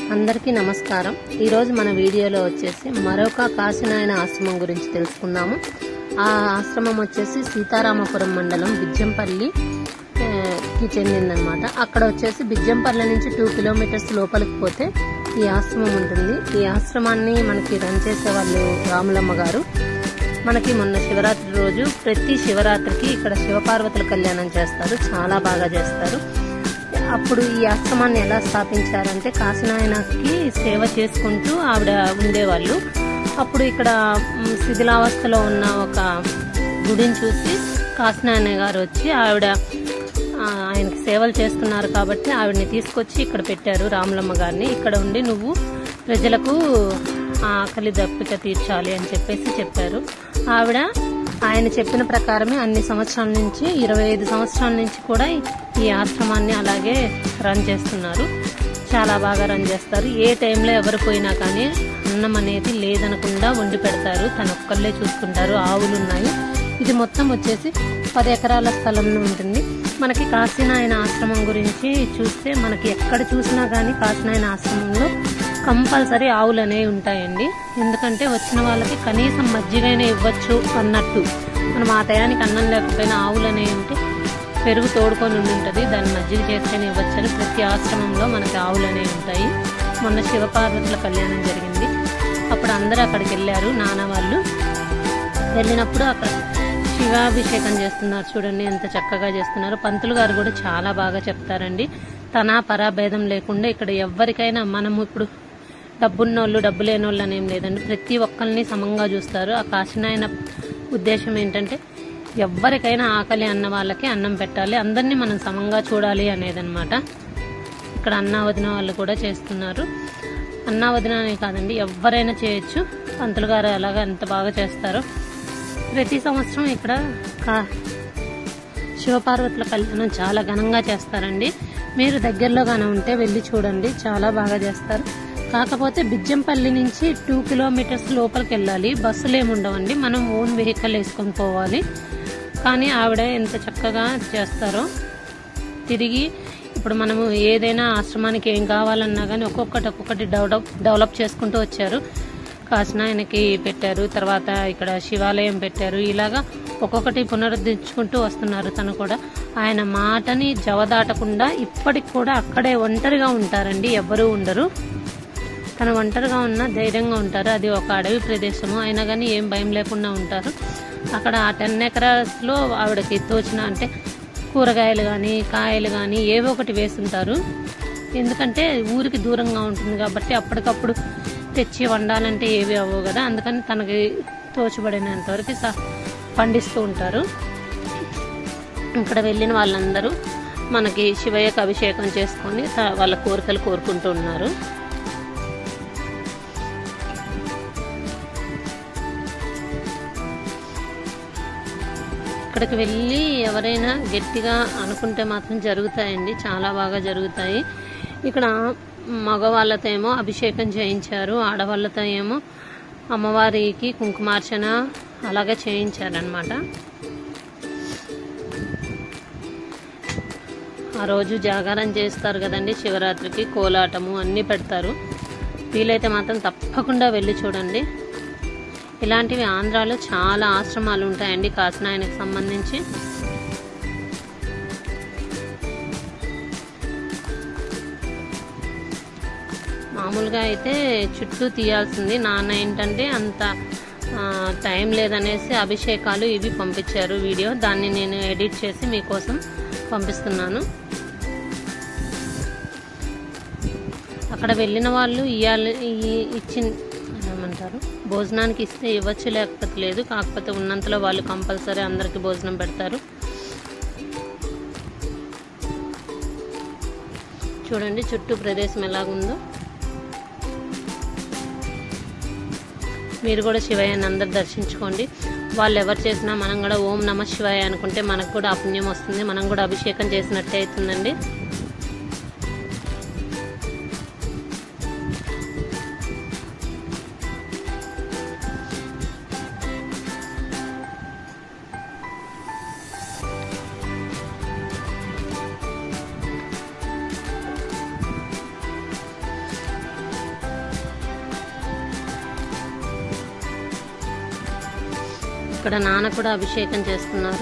అందరికీ నమస్కారం ఈరోజు మన వీడియోలో వచ్చేసి మరొక కాశీనాయన ఆశ్రమం గురించి తెలుసుకుందాము ఆ ఆశ్రమం వచ్చేసి సీతారామపురం మండలం బిజ్జంపల్లి ఆ, కి చెందిందనమాట అక్కడ వచ్చేసి బిజ్జంపల్లి నుంచి టూ కిలోమీటర్స్ లోపలికి పోతే ఈ ఆశ్రమం ఉంటుంది ఈ ఆశ్రమాన్ని మనకి రన్ చేసే వాళ్ళు రాములమ్మ గారు మనకి మొన్న శివరాత్రి రోజు ప్రతి శివరాత్రికి ఇక్కడ శివపార్వతుల కళ్యాణం చేస్తారు చాలా బాగా చేస్తారు అప్పుడు ఈ ఆశ్రమాన్ని ఎలా స్థాపించారంటే కాశీనాయనకి సేవ చేసుకుంటూ ఆవిడ ఉండేవాళ్ళు అప్పుడు ఇక్కడ మ్, శిథిలావస్థలో ఉన్న ఒక గుడిని చూసి కాశీనాయన గారు వచ్చి ఆవిడ ఆ, ఆయనకి సేవలు చేస్తున్నారు కాబట్టి ఆవిడని తీసుకొచ్చి ఇక్కడ పెట్టారు రాములమ్మ గారిని ఇక్కడ ఉండి నువ్వు ప్రజలకు ఆకలి దప్పిక తీర్చాలి అని చెప్పేసి చెప్పారు ఆవిడ ఆయన చెప్పిన ప్రకారమే అన్ని సంవత్సరాల నుంచి ఇరవై ఐదు సంవత్సరాల నుంచి కూడా ఈ ఆశ్రమాన్ని అలాగే రన్ చేస్తున్నారు చాలా బాగా రన్ చేస్తారు ఏ టైంలో ఎవరు పోయినా కానీ అన్నం అనేది లేదనకుండా వండి పెడతారు తన ఒక్కళ్ళే చూసుకుంటారు ఆవులు ఉన్నాయి ఇది మొత్తం వచ్చేసి పది ఎకరాల స్థలం ఉంటుంది మనకి కాశీనాయన ఆశ్రమం గురించి చూస్తే మనకి ఎక్కడ చూసినా కానీ కాశీనాయన ఆశ్రమంలో కంపల్సరీ ఆవులు అనేవి ఉంటాయండి ఎందుకంటే వచ్చిన వాళ్ళకి కనీసం మజ్జిగైనా ఇవ్వచ్చు అన్నట్టు మనం ఆ టయానికి అన్నం లేకపోయినా ఆవులు అనేవి ఉంటే పెరుగు తోడుకొని ఉండి ఉంటుంది దాన్ని మజ్జిగ చేస్తేనే ఇవ్వచ్చని ప్రతి ఆశ్రమంలో మనకి ఆవులు అనేవి ఉంటాయి మొన్న శివపార్వతుల కళ్యాణం జరిగింది అప్పుడు అందరూ అక్కడికి వెళ్ళారు నాన్న వాళ్ళు వెళ్ళినప్పుడు అక్కడ శివాభిషేకం చేస్తున్నారు చూడండి ఎంత చక్కగా చేస్తున్నారు పంతులు గారు కూడా చాలా బాగా చెప్తారండి తన పరాభేదం లేకుండా ఇక్కడ ఎవరికైనా మనము ఇప్పుడు డబ్బున్నోళ్ళు డబ్బు లేనోళ్ళు అనేం లేదండి ప్రతి ఒక్కరిని సమంగా చూస్తారు ఆ కాశీనాయన ఉద్దేశం ఏంటంటే ఎవరికైనా ఆకలి అన్న వాళ్ళకి అన్నం పెట్టాలి అందరినీ మనం సమంగా చూడాలి అనేదన్నమాట ఇక్కడ అన్నా వదిన వాళ్ళు కూడా చేస్తున్నారు అన్నా వదిన అనే కాదండి ఎవరైనా చేయొచ్చు పంతులు గారు అలాగా ఎంత బాగా చేస్తారో ప్రతి సంవత్సరం ఇక్కడ కా- శివపార్వతుల కళ్యాణం చాలా ఘనంగా చేస్తారండి మీరు దగ్గరలోగానే ఉంటే వెళ్ళి చూడండి చాలా బాగా చేస్తారు కాకపోతే బిజ్జంపల్లి నుంచి టూ కిలోమీటర్స్ లోపలికి వెళ్ళాలి బస్సులు ఏమి ఉండవండి మనం ఓన్ వెహికల్ వేసుకొని పోవాలి కానీ ఆవిడ ఎంత చక్కగా చేస్తారో తిరిగి ఇప్పుడు మనము ఏదైనా ఆశ్రమానికి ఏం కావాలన్నా కానీ ఒక్కొక్కటి ఒక్కొక్కటి డెవలప్ డెవలప్ చేసుకుంటూ వచ్చారు కాశీనాయనకి పెట్టారు తర్వాత ఇక్కడ శివాలయం పెట్టారు ఇలాగా ఒక్కొక్కటి పునరుద్ధరించుకుంటూ వస్తున్నారు తను కూడా ఆయన మాటని జవదాటకుండా ఇప్పటికి కూడా అక్కడే ఒంటరిగా ఉంటారండి ఎవ్వరూ ఉండరు తను ఒంటరిగా ఉన్న ధైర్యంగా ఉంటారు అది ఒక అడవి ప్రదేశము అయినా కానీ ఏం భయం లేకుండా ఉంటారు అక్కడ ఆ టెన్ ఎకరాస్లో ఆవిడకి తోచిన అంటే కూరగాయలు కానీ కాయలు కానీ ఏవో ఒకటి వేసుంటారు ఎందుకంటే ఊరికి దూరంగా ఉంటుంది కాబట్టి అప్పటికప్పుడు తెచ్చి వండాలంటే ఏవి అవ్వవు కదా అందుకని తనకి తోచబడినంత వరకు స- పండిస్తూ ఉంటారు ఇక్కడ వెళ్ళిన వాళ్ళందరూ మనకి శివయ్యకు అభిషేకం చేసుకొని త- వాళ్ళ కోరికలు కోరుకుంటూ ఉన్నారు ఇక్కడికి వెళ్ళి ఎవరైనా గట్టిగా అనుకుంటే మాత్రం జరుగుతాయండి చాలా బాగా జరుగుతాయి ఇక్కడ మగవాళ్ళతో ఏమో అభిషేకం చేయించారు ఆడవాళ్ళతో ఏమో అమ్మవారికి కుంకుమార్చన అలాగే చేయించారనమాట ఆ రోజు జాగారం చేస్తారు కదండి శివరాత్రికి కోలాటము అన్నీ పెడతారు వీలైతే మాత్రం తప్పకుండా వెళ్ళి చూడండి ఇలాంటివి ఆంధ్రాలో చాలా ఆశ్రమాలు ఉంటాయండి కాశీనాయనకి సంబంధించి మామూలుగా అయితే చుట్టూ తీయాల్సింది నాన్న ఏంటంటే అంత ఆ, టైం లేదనేసి అభిషేకాలు ఇవి పంపించారు వీడియో దాన్ని నేను ఎడిట్ చేసి మీకోసం పంపిస్తున్నాను అక్కడ వెళ్ళిన వాళ్ళు ఇయ్యాలి ఈ- ఇచ్చి ఏమంటారు భోజనానికి ఇస్తే ఇవ్వచ్చు లేకపోతే లేదు కాకపోతే ఉన్నంతలో వాళ్ళు కంపల్సరీ అందరికి భోజనం పెడతారు చూడండి చుట్టూ ప్రదేశం ఎలాగుందో మీరు కూడా శివయ్యని అందరు దర్శించుకోండి వాళ్ళు ఎవరు చేసినా మనం కూడా ఓం నమ శివాయ అనుకుంటే మనకు కూడా ఆ పుణ్యం వస్తుంది మనం కూడా అభిషేకం చేసినట్టే అవుతుందండి ఇక్కడ నాన్న కూడా అభిషేకం చేస్తున్నారు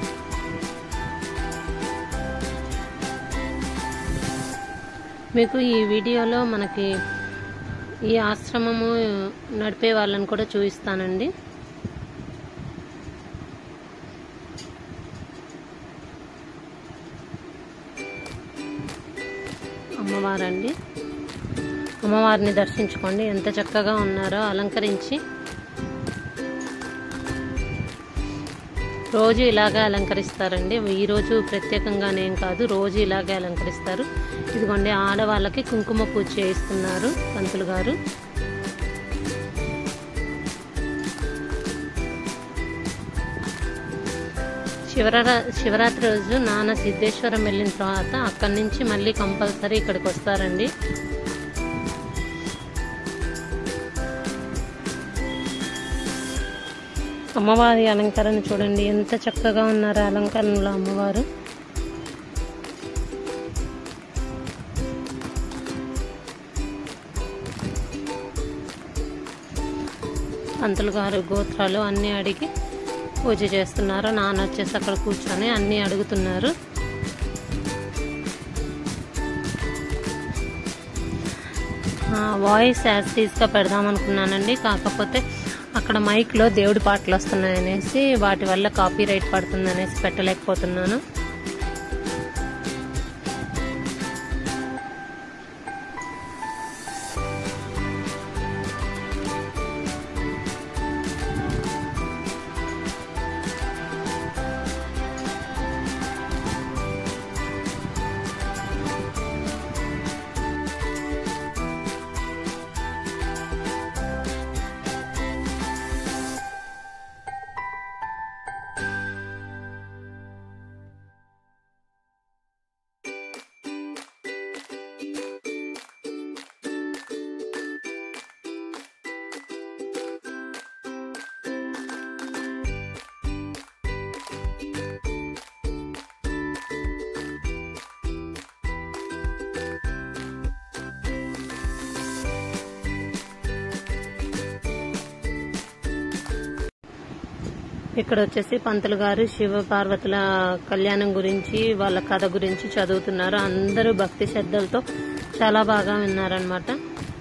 మీకు ఈ వీడియోలో మనకి ఈ ఆశ్రమము నడిపే వాళ్ళని కూడా చూపిస్తానండి అమ్మవారండి అమ్మవారిని దర్శించుకోండి ఎంత చక్కగా ఉన్నారో అలంకరించి రోజు ఇలాగే అలంకరిస్తారండి ఈరోజు ప్రత్యేకంగానేం కాదు రోజు ఇలాగే అలంకరిస్తారు ఇదిగోండి ఆడవాళ్ళకి కుంకుమ పూజ చేయిస్తున్నారు పంతులు గారు శివరా శివరాత్రి రోజు నాన్న సిద్ధేశ్వరం వెళ్ళిన తర్వాత అక్కడి నుంచి మళ్ళీ కంపల్సరీ ఇక్కడికి వస్తారండి అమ్మవారి అలంకరణ చూడండి ఎంత చక్కగా ఉన్నారు అలంకరణలో అమ్మవారు పంతులు గారు గోత్రాలు అన్నీ అడిగి పూజ చేస్తున్నారు నాన్న వచ్చేసి అక్కడ కూర్చొని అన్నీ అడుగుతున్నారు వాయిస్ యాజ్ టీజ్గా పెడదాం అనుకున్నానండి కాకపోతే అక్కడ మైక్లో దేవుడి పాటలు వస్తున్నాయనేసి వాటి వల్ల కాపీ రైట్ పడుతుంది అనేసి పెట్టలేకపోతున్నాను ఇక్కడ వచ్చేసి పంతులు గారు శివ పార్వతుల కళ్యాణం గురించి వాళ్ళ కథ గురించి చదువుతున్నారు అందరూ భక్తి శ్రద్ధలతో చాలా బాగా విన్నారనమాట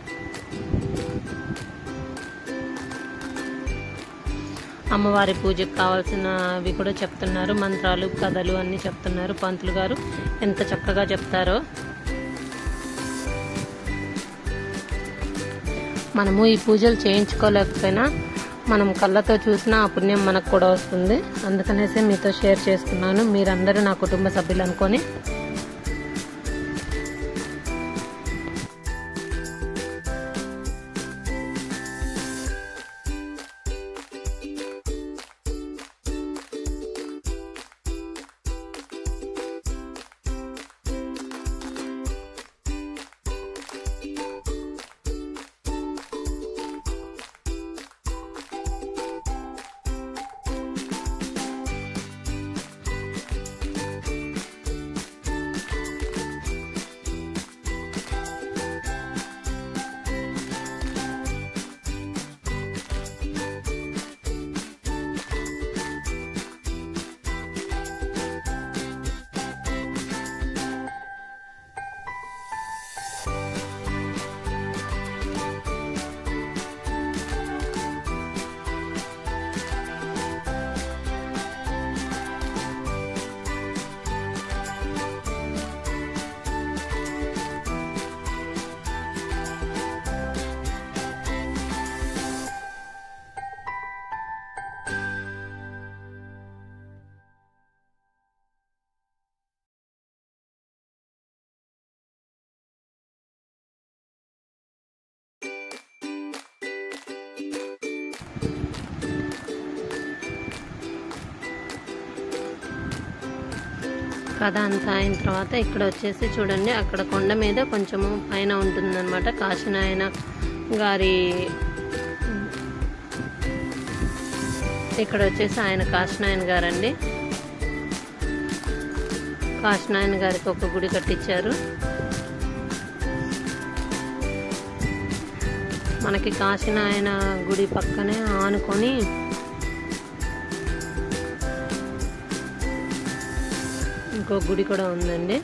అమ్మవారి పూజకు కావాల్సినవి కూడా చెప్తున్నారు మంత్రాలు కథలు అన్ని చెప్తున్నారు పంతులు గారు ఎంత చక్కగా చెప్తారో మనము ఈ పూజలు చేయించుకోలేకపోయినా మనం కళ్ళతో చూసిన ఆ పుణ్యం మనకు కూడా వస్తుంది అందుకనేసి మీతో షేర్ చేస్తున్నాను మీరందరూ నా కుటుంబ సభ్యులు అనుకొని కథ అంతా అయిన తర్వాత ఇక్కడ వచ్చేసి చూడండి అక్కడ కొండ మీద కొంచెము పైన ఉంటుందన్నమాట కాశీనాయన గారి ఇక్కడ వచ్చేసి ఆయన కాశీనాయన గారండి కాశీనాయన గారికి ఒక గుడి కట్టించారు మనకి కాశీనాయన గుడి పక్కనే ఆనుకొని ఇంకో గుడి కూడా ఉందండి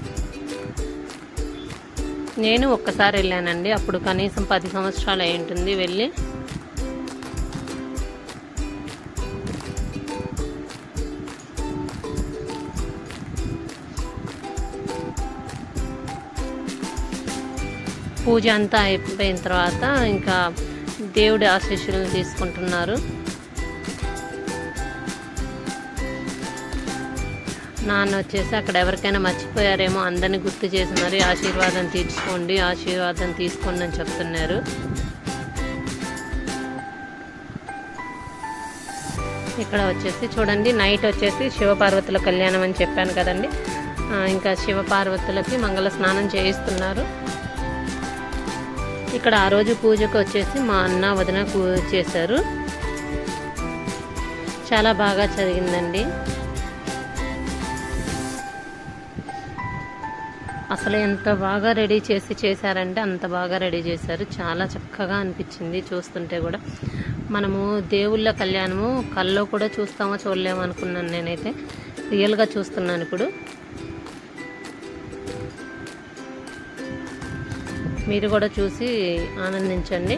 నేను ఒక్కసారి వెళ్ళానండి అప్పుడు కనీసం పది సంవత్సరాలు అయి ఉంటుంది వెళ్ళి పూజ అంతా అయిపోయిన తర్వాత ఇంకా దేవుడి ఆశీస్సులను తీసుకుంటున్నారు నాన్న వచ్చేసి అక్కడ ఎవరికైనా మర్చిపోయారేమో అందరిని గుర్తు చేసి మరి ఆశీర్వాదం తీర్చుకోండి ఆశీర్వాదం తీసుకోండి అని చెప్తున్నారు ఇక్కడ వచ్చేసి చూడండి నైట్ వచ్చేసి శివపార్వతుల కళ్యాణం అని చెప్పాను కదండి ఆ, ఇంకా శివపార్వతులకి మంగళ స్నానం చేయిస్తున్నారు ఇక్కడ ఆ రోజు పూజకు వచ్చేసి మా అన్న వదిన పూజ చేశారు చాలా బాగా జరిగిందండి అసలు ఎంత బాగా రెడీ చేసి చేశారంటే అంత బాగా రెడీ చేశారు చాలా చక్కగా అనిపించింది చూస్తుంటే కూడా మనము దేవుళ్ళ కళ్యాణము కల్లో కూడా చూస్తామో చూడలేమో అనుకున్నాను నేనైతే రియల్గా చూస్తున్నాను ఇప్పుడు మీరు కూడా చూసి ఆనందించండి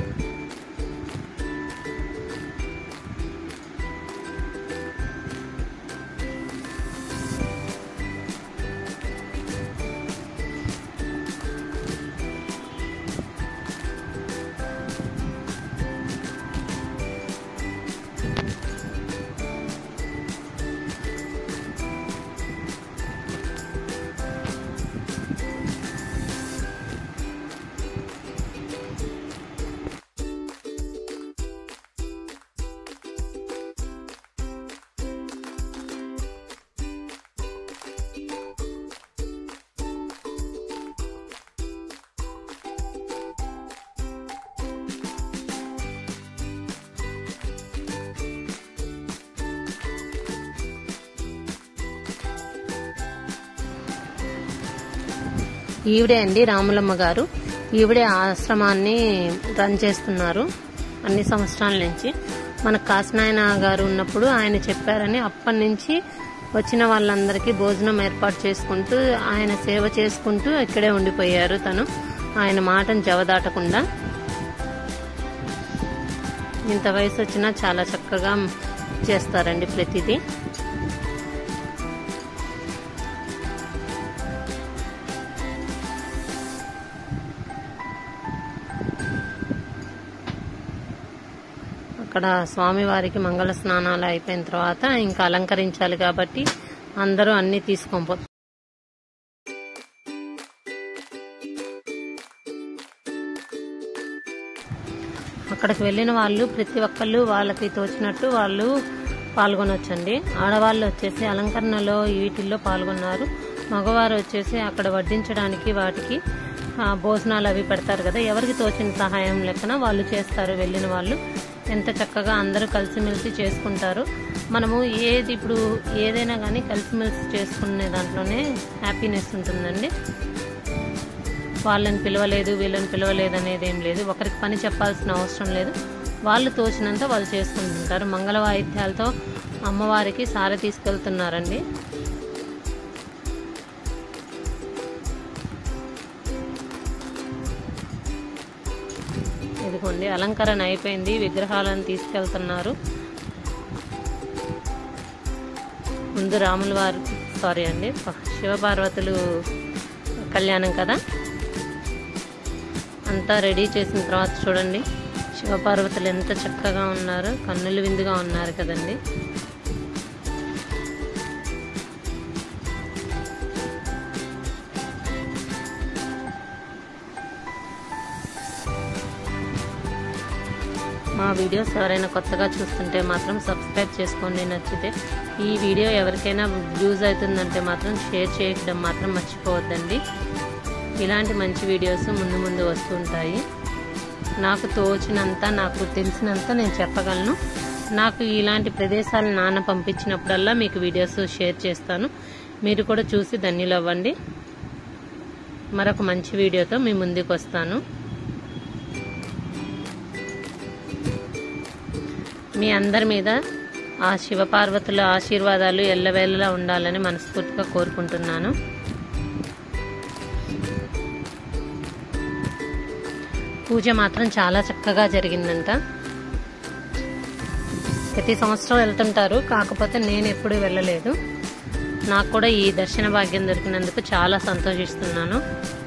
ఈవిడే అండి రాములమ్మ గారు ఈవిడే ఆశ్రమాన్ని రన్ చేస్తున్నారు అన్ని సంవత్సరాల నుంచి మన కాసినాయన గారు ఉన్నప్పుడు ఆయన చెప్పారని అప్పటి నుంచి వచ్చిన వాళ్ళందరికీ భోజనం ఏర్పాటు చేసుకుంటూ ఆయన సేవ చేసుకుంటూ ఇక్కడే ఉండిపోయారు తను ఆయన మాటను జవదాటకుండా ఇంత వయసు వచ్చినా చాలా చక్కగా చేస్తారండి ప్రతిదీ అక్కడ స్వామివారికి మంగళ స్నానాలు అయిపోయిన తర్వాత ఇంకా అలంకరించాలి కాబట్టి అందరూ అన్ని తీసుకొని పో అక్కడికి వెళ్ళిన వాళ్ళు ప్రతి ఒక్కళ్ళు వాళ్ళకి తోచినట్టు వాళ్ళు పాల్గొనొచ్చండి ఆడవాళ్ళు వచ్చేసి అలంకరణలో వీటిల్లో పాల్గొన్నారు మగవారు వచ్చేసి అక్కడ వడ్డించడానికి వాటికి ఆ, భోజనాలు అవి పెడతారు కదా ఎవరికి తోచిన సహాయం లెక్కన వాళ్ళు చేస్తారు వెళ్ళిన వాళ్ళు ఎంత చక్కగా అందరూ కలిసిమెలిసి చేసుకుంటారు మనము ఏది ఇప్పుడు ఏదైనా కానీ కలిసిమెలిసి చేసుకునే దాంట్లోనే హ్యాపీనెస్ ఉంటుందండి వాళ్ళని పిలవలేదు వీళ్ళని పిలవలేదు అనేది ఏం లేదు ఒకరికి పని చెప్పాల్సిన అవసరం లేదు వాళ్ళు తోచినంత వాళ్ళు చేసుకుంటుంటారు మంగళ వాయిద్యాలతో అమ్మవారికి సారె తీసుకెళ్తున్నారండి ఇదిగోండి అలంకరణ అయిపోయింది విగ్రహాలను తీసుకెళ్తున్నారు ముందు రాముల వారు సారీ అండి శివపార్వతులు కళ్యాణం కదా అంతా రెడీ చేసిన తర్వాత చూడండి శివపార్వతులు ఎంత చక్కగా ఉన్నారు కన్నులు విందుగా ఉన్నారు కదండి మా వీడియోస్ ఎవరైనా కొత్తగా చూస్తుంటే మాత్రం సబ్స్క్రైబ్ చేసుకోండి నచ్చితే ఈ వీడియో ఎవరికైనా యూజ్ అవుతుందంటే మాత్రం షేర్ చేయడం మాత్రం మర్చిపోవద్దండి ఇలాంటి మంచి వీడియోస్ ముందు ముందు వస్తుంటాయి నాకు తోచినంత నాకు తెలిసినంత నేను చెప్పగలను నాకు ఇలాంటి ప్రదేశాలు నాన్న పంపించినప్పుడల్లా మీకు వీడియోస్ షేర్ చేస్తాను మీరు కూడా చూసి ధన్యులు అవ్వండి మరొక మంచి వీడియోతో మీ ముందుకు వస్తాను మీ అందరి మీద ఆ శివపార్వతుల ఆశీర్వాదాలు ఎల్లవేళలా ఉండాలని మనస్ఫూర్తిగా కోరుకుంటున్నాను పూజ మాత్రం చాలా చక్కగా జరిగిందంట ప్రతి సంవత్సరం వెళ్తుంటారు కాకపోతే నేను ఎప్పుడూ వెళ్ళలేదు నాకు కూడా ఈ దర్శన భాగ్యం దొరికినందుకు చాలా సంతోషిస్తున్నాను